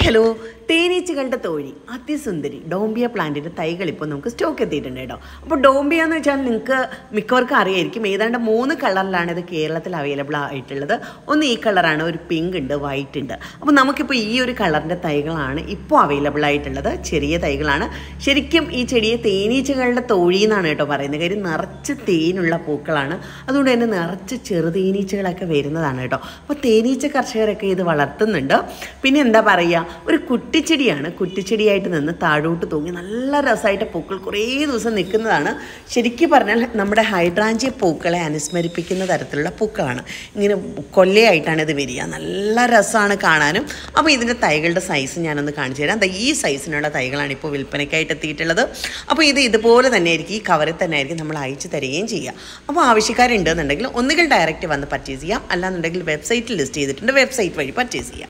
hello തേനീച്ചകളുടെ തോഴി അതിസുന്ദരി ഡോംബിയ പ്ലാന്റിൻ്റെ തൈകൾ ഇപ്പോൾ നമുക്ക് സ്റ്റോക്ക് എത്തിയിട്ടുണ്ട് കേട്ടോ അപ്പോൾ ഡോംബിയ എന്ന് വെച്ചാൽ നിങ്ങൾക്ക് മിക്കവർക്കും അറിയായിരിക്കും ഏതാണ്ട് മൂന്ന് കളറിലാണ് ഇത് കേരളത്തിൽ അവൈലബിൾ ആയിട്ടുള്ളത് ഒന്ന് ഈ കളറാണ് ഒരു പിങ്ക് ഉണ്ട് വൈറ്റ് ഉണ്ട് അപ്പോൾ നമുക്കിപ്പോൾ ഈ ഒരു കളറിൻ്റെ തൈകളാണ് ഇപ്പോൾ അവൈലബിൾ ആയിട്ടുള്ളത് ചെറിയ തൈകളാണ് ശരിക്കും ഈ ചെടിയെ തേനീച്ചകളുടെ തോഴി എന്നാണ് കേട്ടോ പറയുന്നത് കാര്യം നിറച്ച് തേനുള്ള പൂക്കളാണ് അതുകൊണ്ട് തന്നെ നിറച്ച് ചെറുതേനീച്ചകളൊക്കെ വരുന്നതാണ് കേട്ടോ അപ്പോൾ തേനീച്ച കർഷകരൊക്കെ ഇത് വളർത്തുന്നുണ്ട് പിന്നെ എന്താ പറയുക ഒരു കുറ്റിച്ചെടിയാണ് കുറ്റിച്ചെടിയായിട്ട് നിന്ന് താഴോട്ട് തൂങ്ങി നല്ല രസമായിട്ട് പൂക്കൾ കുറേ ദിവസം നിൽക്കുന്നതാണ് ശരിക്കും പറഞ്ഞാൽ നമ്മുടെ ഹൈഡ്രാഞ്ചിയ പൂക്കളെ അനുസ്മരിപ്പിക്കുന്ന തരത്തിലുള്ള പൂക്കളാണ് ഇങ്ങനെ കൊല്ലയായിട്ടാണ് ഇത് വരിക നല്ല രസമാണ് കാണാനും അപ്പോൾ ഇതിൻ്റെ തൈകളുടെ സൈസ് ഞാനൊന്ന് കാണിച്ചു തരാം ദാ ഈ സൈസിനുള്ള തൈകളാണ് ഇപ്പോൾ വിൽപ്പനയ്ക്കായിട്ട് എത്തിയിട്ടുള്ളത് അപ്പോൾ ഇത് ഇതുപോലെ തന്നെ ആയിരിക്കും ഈ കവറിൽ തന്നെ ആയിരിക്കും നമ്മൾ അയച്ചു തരികയും ചെയ്യുക അപ്പോൾ ആവശ്യക്കാരുണ്ടെന്നുണ്ടെങ്കിൽ ഒന്നുകിൽ ഡയറക്റ്റ് വന്ന് പർച്ചേസ് ചെയ്യാം അല്ലാന്നുണ്ടെങ്കിൽ വെബ്സൈറ്റിൽ ലിസ്റ്റ് ചെയ്തിട്ടുണ്ട് വെബ്സൈറ്റ് വഴി പർച്ചേസ് ചെയ്യാം